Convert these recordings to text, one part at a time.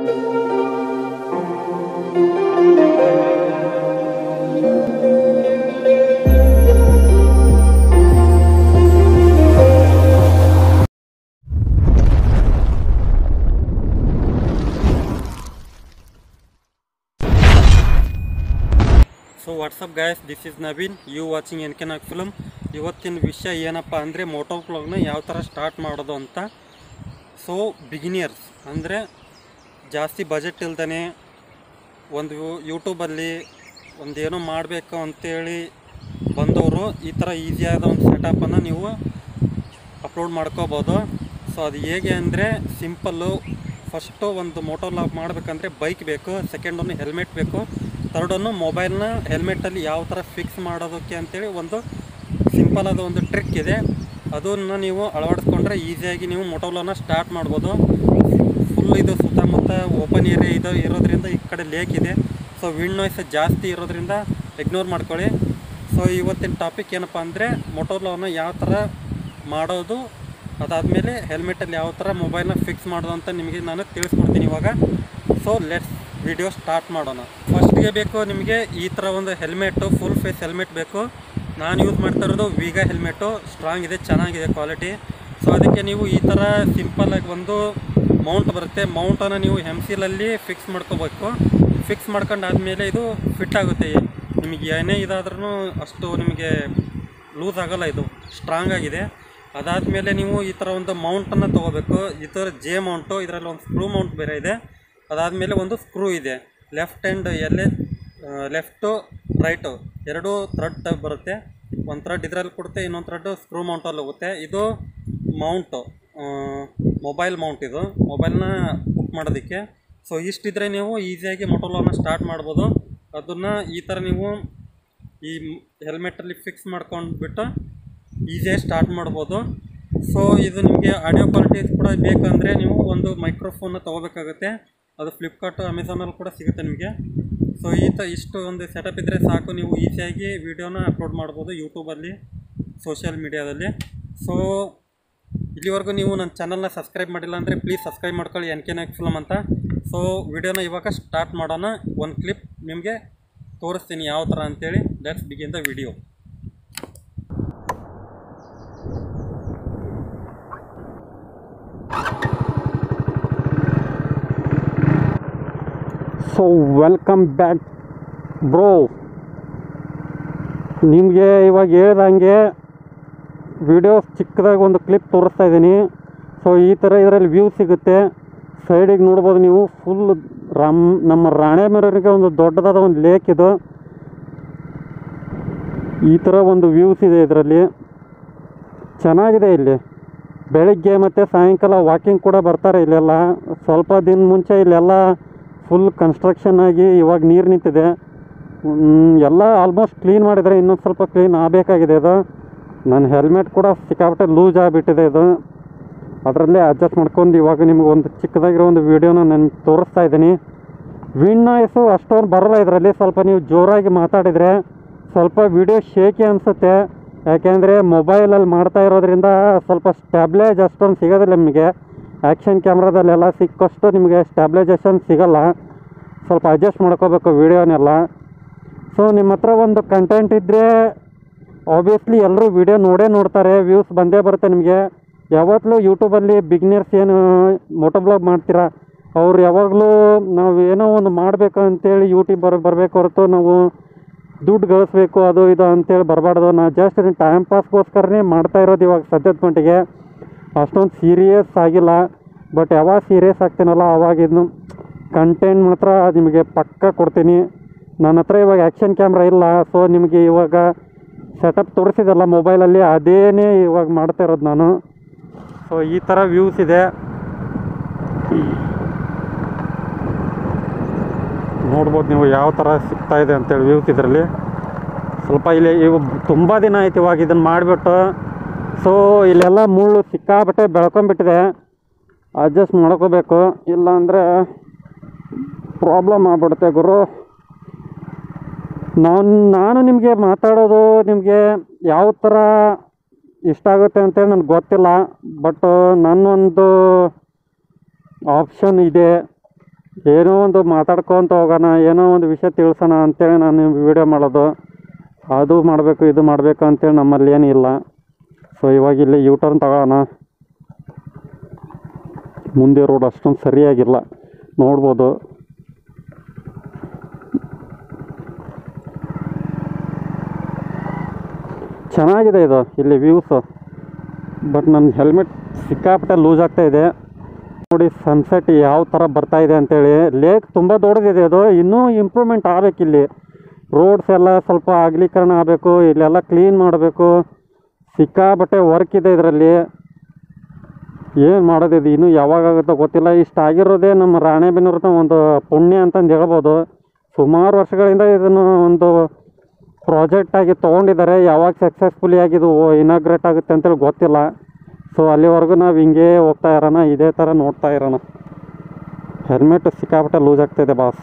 So what's up guys this is Naveen you watching N ಕೆನಾಗ್ film ಇವತ್ತಿನ ವಿಷಯ ಏನಪ್ಪ ಅಂದರೆ ಮೋಟೋ ವ್ಲಾಗ್ನ ಯಾವ ಥರ ಸ್ಟಾರ್ಟ್ ಮಾಡೋದು ಅಂತ ಸೊ ಬಿಗಿನಿಯರ್ಸ್ ಅಂದರೆ ಜಾಸ್ತಿ ಬಜೆಟ್ ಇಲ್ದೇ ಒಂದು ಯೂಟ್ಯೂಬಲ್ಲಿ ಒಂದೇನೋ ಮಾಡಬೇಕು ಅಂತೇಳಿ ಬಂದವರು ಈ ಥರ ಈಸಿಯಾದ ಒಂದು ಸೆಟಪನ್ನು ನೀವು ಅಪ್ಲೋಡ್ ಮಾಡ್ಕೋಬೋದು ಸೊ ಅದು ಹೇಗೆ ಅಂದರೆ ಸಿಂಪಲ್ಲು ಫಸ್ಟು ಒಂದು ಮೋಟೋ ಲಾಗ್ ಮಾಡಬೇಕಂದ್ರೆ ಬೈಕ್ ಬೇಕು ಸೆಕೆಂಡ್ ಒಂದು ಹೆಲ್ಮೆಟ್ ಬೇಕು ಥರ್ಡ್ ಒಂದು ಮೊಬೈಲ್ನ ಹೆಲ್ಮೆಟಲ್ಲಿ ಯಾವ ಥರ ಫಿಕ್ಸ್ ಮಾಡೋದಕ್ಕೆ ಅಂತೇಳಿ ಒಂದು ಸಿಂಪಲ್ ಆದ ಒಂದು ಟ್ರಿಕ್ ಇದೆ ಅದನ್ನು ನೀವು ಅಳವಡಿಸ್ಕೊಂಡ್ರೆ ಈಸಿಯಾಗಿ ನೀವು ಮೋಟೋಲನ್ನ ಸ್ಟಾರ್ಟ್ ಮಾಡ್ಬೋದು ಫುಲ್ ಇದು ಸುತ್ತಮುತ್ತ ಓಪನ್ ಏರಿಯಾ ಇದು ಇರೋದ್ರಿಂದ ಈ ಕಡೆ ಲೇಕ್ ಇದೆ ಸೊ ವಿಂಡ್ ನಾಯ್ಸ್ ಜಾಸ್ತಿ ಇರೋದ್ರಿಂದ ಇಗ್ನೋರ್ ಮಾಡ್ಕೊಳ್ಳಿ ಸೊ ಇವತ್ತಿನ ಟಾಪಿಕ್ ಏನಪ್ಪ ಅಂದರೆ ಮೊಟೋಲೋನ ಯಾವ ಥರ ಮಾಡೋದು ಅದಾದಮೇಲೆ ಹೆಲ್ಮೆಟಲ್ಲಿ ಯಾವ ಥರ ಮೊಬೈಲ್ನ ಫಿಕ್ಸ್ ಮಾಡೋದು ಅಂತ ನಿಮಗೆ ನಾನು ತಿಳಿಸ್ಕೊಡ್ತೀನಿ ಇವಾಗ ಸೊ ಲೆಟ್ಸ್ ವಿಡಿಯೋ ಸ್ಟಾರ್ಟ್ ಮಾಡೋಣ ಫಸ್ಟ್ಗೆ ಬೇಕು ನಿಮಗೆ ಈ ಥರ ಒಂದು ಹೆಲ್ಮೆಟ್ಟು ಫುಲ್ ಫೇಸ್ ಹೆಲ್ಮೆಟ್ ಬೇಕು ನಾನು ಯೂಸ್ ಮಾಡ್ತಾ ಇರೋದು ವೀಗಾ ಹೆಲ್ಮೆಟ್ಟು ಸ್ಟ್ರಾಂಗ್ ಇದೆ ಚೆನ್ನಾಗಿದೆ ಕ್ವಾಲಿಟಿ ಸೊ ಅದಕ್ಕೆ ನೀವು ಈ ಥರ ಸಿಂಪಲ್ಲಾಗಿ ಒಂದು ಮೌಂಟ್ ಬರುತ್ತೆ ಮೌಂಟನ್ನು ನೀವು ಹೆಮ್ಸಿಲಲ್ಲಿ ಫಿಕ್ಸ್ ಮಾಡ್ಕೋಬೇಕು ಫಿಕ್ಸ್ ಮಾಡ್ಕೊಂಡು ಆದಮೇಲೆ ಇದು ಫಿಟ್ ಆಗುತ್ತೆ ನಿಮಗೆ ಏನೇ ಇದಾದ್ರೂ ಅಷ್ಟು ನಿಮಗೆ ಲೂಸ್ ಆಗಲ್ಲ ಇದು ಸ್ಟ್ರಾಂಗ್ ಆಗಿದೆ ಅದಾದಮೇಲೆ ನೀವು ಈ ಥರ ಒಂದು ಮೌಂಟನ್ನು ತೊಗೋಬೇಕು ಈ ಥರ ಜೆ ಮೌಂಟು ಇದರಲ್ಲಿ ಒಂದು ಸ್ಕ್ರೂ ಮೌಂಟ್ ಬೇರೆ ಇದೆ ಅದಾದಮೇಲೆ ಒಂದು ಸ್ಕ್ರೂ ಇದೆ ಲೆಫ್ಟ್ ಹ್ಯಾಂಡ್ ಎಲ್ಲೇ ಲೆಫ್ಟು ರೈಟು ಎರಡೂ ಥ್ರೆಡ್ ಟೈಪ್ ಬರುತ್ತೆ ಒಂದು ಥ್ರೆಡ್ ಇದರಲ್ಲಿ ಕೊಡುತ್ತೆ ಇನ್ನೊಂದು ಥ್ರೆಡ್ ಸ್ಕ್ರೂ ಮೌಂಟಲ್ಲಿ ಹೋಗುತ್ತೆ ಇದು ಮೌಂಟು ಮೊಬೈಲ್ ಮೌಂಟ್ ಇದು ಮೊಬೈಲ್ನ ಬುಕ್ ಮಾಡೋದಕ್ಕೆ ಸೊ ಇಷ್ಟಿದ್ರೆ ನೀವು ಈಸಿಯಾಗಿ ಮೊಟೋಲೋನ ಸ್ಟಾರ್ಟ್ ಮಾಡ್ಬೋದು ಅದನ್ನು ಈ ಥರ ನೀವು ಈ ಹೆಲ್ಮೆಟಲ್ಲಿ ಫಿಕ್ಸ್ ಮಾಡ್ಕೊಂಡ್ಬಿಟ್ಟು ಈಸಿಯಾಗಿ ಸ್ಟಾರ್ಟ್ ಮಾಡ್ಬೋದು ಸೊ ಇದು ನಿಮಗೆ ಆಡಿಯೋ ಕ್ವಾಲಿಟಿ ಕೂಡ ಬೇಕಂದರೆ ನೀವು ಒಂದು ಮೈಕ್ರೋಫೋನ್ನ ತೊಗೋಬೇಕಾಗುತ್ತೆ ಅದು ಫ್ಲಿಪ್ಕಾರ್ಟು ಅಮೆಝಾನಲ್ಲಿ ಕೂಡ ಸಿಗುತ್ತೆ ನಿಮಗೆ ಸೊ ಈ ತ ಇಷ್ಟು ಒಂದು ಸೆಟಪ್ ಇದ್ದರೆ ಸಾಕು ನೀವು ಈಸಿಯಾಗಿ ವೀಡಿಯೋನ ಅಪ್ಲೋಡ್ ಮಾಡ್ಬೋದು ಯೂಟ್ಯೂಬಲ್ಲಿ ಸೋಷಿಯಲ್ ಮೀಡಿಯಾದಲ್ಲಿ ಸೊ ಇಲ್ಲಿವರೆಗೂ ನೀವು ನನ್ನ ಚಾನಲ್ನ ಸಬ್ಸ್ಕ್ರೈಬ್ ಮಾಡಿಲ್ಲ ಅಂದರೆ ಪ್ಲೀಸ್ ಸಬ್ಸ್ಕ್ರೈಬ್ ಮಾಡ್ಕೊಳ್ಳಿ ಎನ್ ಕೆ ನಾಯಕ್ ಫಿಲಮ್ ಅಂತ ಸೊ ವಿಡಿಯೋನ ಇವಾಗ ಸ್ಟಾರ್ಟ್ ಮಾಡೋಣ ಒಂದು ಕ್ಲಿಪ್ ನಿಮಗೆ ತೋರಿಸ್ತೀನಿ ಯಾವ ಥರ ಅಂತೇಳಿ let's begin the video so welcome back bro ನಿಮಗೆ ಇವಾಗ ಹೇಳ್ದಂಗೆ ವಿಡಿಯೋಸ್ ಚಿಕ್ಕದಾಗಿ ಒಂದು ಕ್ಲಿಪ್ ತೋರಿಸ್ತಾ ಇದ್ದೀನಿ ಸೊ ಈ ಥರ ಇದರಲ್ಲಿ ವ್ಯೂ ಸಿಗುತ್ತೆ ಸೈಡಿಗೆ ನೋಡ್ಬೋದು ನೀವು ಫುಲ್ ರಾಮ್ ನಮ್ಮ ರಾಣೆಬೆನ್ನೂರಿಗೆ ಒಂದು ದೊಡ್ಡದಾದ ಒಂದು ಲೇಕ್ ಇದು ಈ ಥರ ಒಂದು ವ್ಯೂಸ್ ಇದೆ ಇದರಲ್ಲಿ ಚೆನ್ನಾಗಿದೆ ಇಲ್ಲಿ ಬೆಳಿಗ್ಗೆ ಮತ್ತು ಸಾಯಂಕಾಲ ವಾಕಿಂಗ್ ಕೂಡ ಬರ್ತಾರೆ ಇಲ್ಲೆಲ್ಲ ಸ್ವಲ್ಪ ದಿನ ಮುಂಚೆ ಇಲ್ಲೆಲ್ಲ ಫುಲ್ ಕನ್ಸ್ಟ್ರಕ್ಷನ್ ಆಗಿ ಇವಾಗ ನೀರು ನಿಂತಿದೆ ಹ್ಮ್, ಎಲ್ಲ ಆಲ್ಮೋಸ್ಟ್ ಕ್ಲೀನ್ ಮಾಡಿದರೆ ಇನ್ನೊಂದು ಸ್ವಲ್ಪ ಕ್ಲೀನ್ ಆಗಬೇಕಾಗಿದೆ ಇದು ನನ್ನ ಹೆಲ್ಮೆಟ್ ಕೂಡ ಸಿಕ್ಕಾಪಟ್ಟೆ ಲೂಸ್ ಆಗಿಬಿಟ್ಟಿದೆ ಇದು ಅದರಲ್ಲೇ ಅಡ್ಜಸ್ಟ್ ಮಾಡ್ಕೊಂಡು ಇವಾಗ ನಿಮ್ಗೆ ಒಂದು ಚಿಕ್ಕದಾಗಿರೋ ಒಂದು ವೀಡಿಯೋನ ನಾನು ತೋರಿಸ್ತಾ ಇದ್ದೀನಿ ವಿಂಡ್ ನಾಯ್ಸು ಅಷ್ಟೊಂದು ಬರಲ್ಲ ಇದರಲ್ಲಿ ಸ್ವಲ್ಪ ನೀವು ಜೋರಾಗಿ ಮಾತಾಡಿದರೆ ಸ್ವಲ್ಪ ವಿಡಿಯೋ ಶೇಕಿ ಅನಿಸುತ್ತೆ ಯಾಕೆಂದರೆ ಮೊಬೈಲಲ್ಲಿ ಮಾಡ್ತಾ ಇರೋದ್ರಿಂದ ಸ್ವಲ್ಪ ಸ್ಟ್ಯಾಬ್ಲೈಜ್ ಅಷ್ಟೊಂದು ಸಿಗೋದಿಲ್ಲ ನಿಮಗೆ ಆ್ಯಕ್ಷನ್ ಕ್ಯಾಮ್ರಾದಲ್ಲೆಲ್ಲ ಸಿಕ್ಕಷ್ಟು ನಿಮಗೆ ಸ್ಟ್ಯಾಬ್ಲೈಜೇಷನ್ ಸಿಗಲ್ಲ ಸ್ವಲ್ಪ ಅಡ್ಜಸ್ಟ್ ಮಾಡ್ಕೋಬೇಕು ವೀಡಿಯೋನೆಲ್ಲ ಸೊ ನಿಮ್ಮ ಹತ್ರ ಒಂದು ಕಂಟೆಂಟ್ ಇದ್ದರೆ ಆಬ್ವಿಯಸ್ಲಿ ಎಲ್ಲರೂ ವಿಡಿಯೋ ನೋಡೇ ನೋಡ್ತಾರೆ ವ್ಯೂಸ್ ಬಂದೇ ಬರುತ್ತೆ ನಿಮಗೆ ಯಾವತ್ತಲೂ ಯೂಟ್ಯೂಬಲ್ಲಿ ಬಿಗ್ನರ್ಸ್ ಏನು ಮೋಟೋ ಬ್ಲಾಗ್ ಮಾಡ್ತೀರಾ ಅವ್ರು ಯಾವಾಗಲೂ ನಾವು ಏನೋ ಒಂದು ಮಾಡಬೇಕು ಅಂತೇಳಿ ಯೂಟ್ಯೂಬ್ ಬರ ಬರಬೇಕು ಹೊರತು ನಾವು ದುಡ್ಡು ಗಳಿಸ್ಬೇಕು ಅದು ಇದು ಅಂತೇಳಿ ಬರಬಾರ್ದು ನಾ ಜಸ್ಟ್ ಟೈಮ್ ಪಾಸ್ಗೋಸ್ಕರನೇ ಮಾಡ್ತಾ ಇರೋದು ಇವಾಗ ಸದ್ಯದ ಮಟ್ಟಿಗೆ ಅಷ್ಟೊಂದು ಸೀರಿಯಸ್ ಆಗಿಲ್ಲ ಬಟ್ ಯಾವಾಗ ಸೀರಿಯಸ್ ಆಗ್ತೀನಲ್ಲ ಅವಾಗ ಇದನ್ನು ಕಂಟೆಂಟ್ ಮಾತ್ರ ನಿಮಗೆ ಪಕ್ಕ ಕೊಡ್ತೀನಿ ನನ್ನ ಹತ್ರ ಇವಾಗ ಆ್ಯಕ್ಷನ್ ಕ್ಯಾಮ್ರಾ ಇಲ್ಲ ಸೊ ನಿಮಗೆ ಇವಾಗ ಸೆಟಪ್ ತೋರಿಸಿದಲ್ಲ ಮೊಬೈಲಲ್ಲಿ ಅದೇನೇ ಇವಾಗ ಮಾಡ್ತಾ ಇರೋದು ನಾನು ಸೊ ಈ ಥರ ವ್ಯೂಸ್ ಇದೆ ನೋಡ್ಬೋದು ನೀವು ಯಾವ ಥರ ಸಿಗ್ತಾ ಇದೆ ಅಂತೇಳಿ ವ್ಯೂಸ್ ಇದರಲ್ಲಿ ಸ್ವಲ್ಪ ಇಲ್ಲಿ ಇವು ತುಂಬ ದಿನ ಆಯ್ತು ಇವಾಗ ಇದನ್ನು ಮಾಡಿಬಿಟ್ಟು ಸೊ ಇಲ್ಲೆಲ್ಲ ಮುಳ್ಳು ಸಿಕ್ಕಾಬಟ್ಟೆ ಬೆಳ್ಕೊಂಬಿಟ್ಟಿದೆ ಅಡ್ಜಸ್ಟ್ ಮಾಡ್ಕೋಬೇಕು ಇಲ್ಲಾಂದರೆ ಪ್ರಾಬ್ಲಮ್ ಆಗ್ಬಿಡುತ್ತೆ ಗುರು ನಾನು ನಾನು ನಿಮಗೆ ಮಾತಾಡೋದು ನಿಮಗೆ ಯಾವ ಥರ ಇಷ್ಟ ಆಗುತ್ತೆ ಅಂತೇಳಿ ನನಗೆ ಗೊತ್ತಿಲ್ಲ ಬಟ್ ನನ್ನೊಂದು ಆಪ್ಷನ್ ಇದೆ ಏನೋ ಒಂದು ಮಾತಾಡ್ಕೊತ ಹೋಗೋಣ ಏನೋ ಒಂದು ವಿಷಯ ತಿಳಿಸೋಣ ಅಂತೇಳಿ ನಾನು ವಿಡಿಯೋ ಮಾಡೋದು ಅದು ಮಾಡಬೇಕು ಇದು ಮಾಡಬೇಕು ಅಂತೇಳಿ ನಮ್ಮಲ್ಲಿ ಏನಿಲ್ಲ ಸೊ ಇವಾಗ ಇಲ್ಲಿ ಯೂ ಟರ್ನ್ ತಗೊಳ್ಳೋಣ ಮುಂದೆ ರೋಡ್ ಅಷ್ಟೊಂದು ಸರಿಯಾಗಿಲ್ಲ ನೋಡ್ಬೋದು ಚೆನ್ನಾಗಿದೆ ಇದು ಇಲ್ಲಿ ವ್ಯೂಸು ಬಟ್ ನನ್ನ ಹೆಲ್ಮೆಟ್ ಸಿಕ್ಕಾಪಟ್ಟೆ ಲೂಸ್ ಆಗ್ತಾ ಇದೆ ನೋಡಿ ಸನ್ಸೆಟ್ ಯಾವ ಥರ ಬರ್ತಾ ಇದೆ ಅಂತೇಳಿ ಲೇಕ್ ತುಂಬ ದೊಡ್ಡದಿದೆ ಅದು ಇನ್ನೂ ಇಂಪ್ರೂವ್ಮೆಂಟ್ ಆಗಬೇಕು ಇಲ್ಲಿ ರೋಡ್ಸ್ ಎಲ್ಲ ಸ್ವಲ್ಪ ಅಗಲೀಕರಣ ಆಗಬೇಕು ಇಲ್ಲೆಲ್ಲ ಕ್ಲೀನ್ ಮಾಡಬೇಕು ಸಿಕ್ಕಾಪಟ್ಟೆ ವರ್ಕ್ ಇದೆ ಇದರಲ್ಲಿ ಏನು ಮಾಡೋದಿದು ಇನ್ನೂ ಯಾವಾಗ ಆಗುತ್ತೋ ಗೊತ್ತಿಲ್ಲ ಇಷ್ಟು ಆಗಿರೋದೇ ನಮ್ಮ ರಾಣೆಬೆನ್ನೂರಿನ ಒಂದು ಪುಣ್ಯ ಅಂತಂದು ಹೇಳ್ಬೋದು ಸುಮಾರು ವರ್ಷಗಳಿಂದ ಇದನ್ನು ಒಂದು ಪ್ರಾಜೆಕ್ಟ್ ಆಗಿ ತೊಗೊಂಡಿದ್ದಾರೆ ಯಾವಾಗ ಸಕ್ಸಸ್ಫುಲಿ ಆಗಿದು ಇನಾಗ್ರೇಟ್ ಆಗುತ್ತೆ ಅಂತೇಳಿ ಗೊತ್ತಿಲ್ಲ ಸೊ ಅಲ್ಲಿವರೆಗೂ ನಾವು ಹಿಂಗೆ ಹೋಗ್ತಾ ಇರೋಣ ಇದೇ ಥರ ನೋಡ್ತಾ ಇರೋಣ ಹೆಲ್ಮೆಟ್ ಸಿಕ್ಕಾಪಟ್ಟೆ ಲೂಸ್ ಆಗ್ತಾಯಿದೆ ಬಾಸ್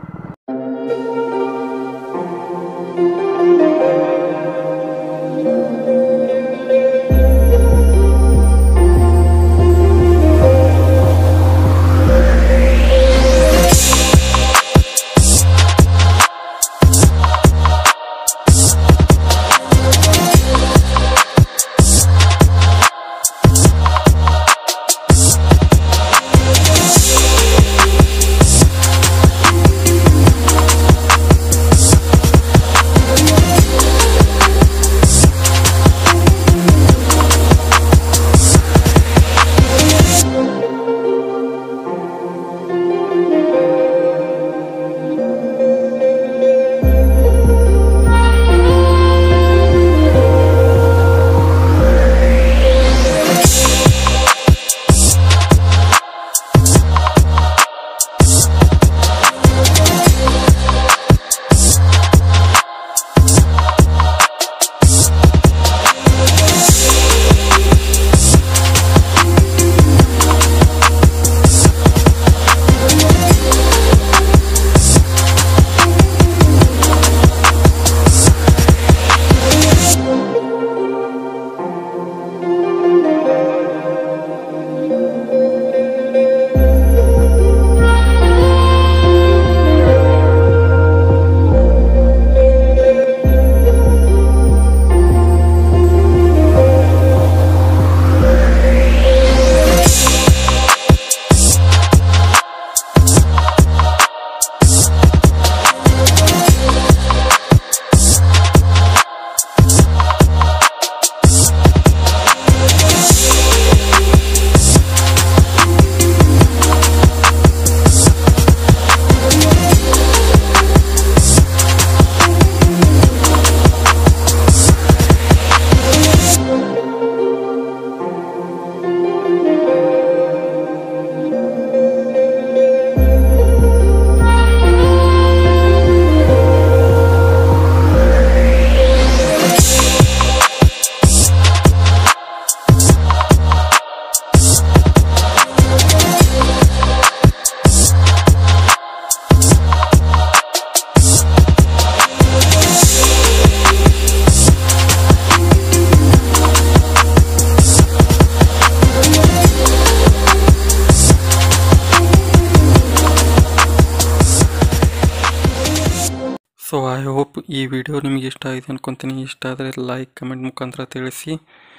ಸೊ ಐ ಹೋಪ್ ಈ ವಿಡಿಯೋ ನಿಮಗೆ ಇಷ್ಟ ಆಗಿದೆ ಅನ್ಕೊತೀನಿ ಇಷ್ಟ ಆದರೆ ಲೈಕ್ ಕಮೆಂಟ್ ಮುಖಾಂತರ ತಿಳಿಸಿ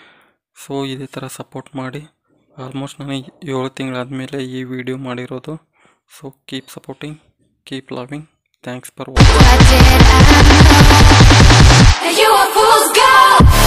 ಸೊ ಇದೇ ಥರ ಸಪೋರ್ಟ್ ಮಾಡಿ ಆಲ್ಮೋಸ್ಟ್ ನಾನು ಏಳು ತಿಂಗಳಾದಮೇಲೆ ಈ ವಿಡಿಯೋ ಮಾಡಿರೋದು so keep supporting keep loving thanks for watching What did I know? That you a fool's gold.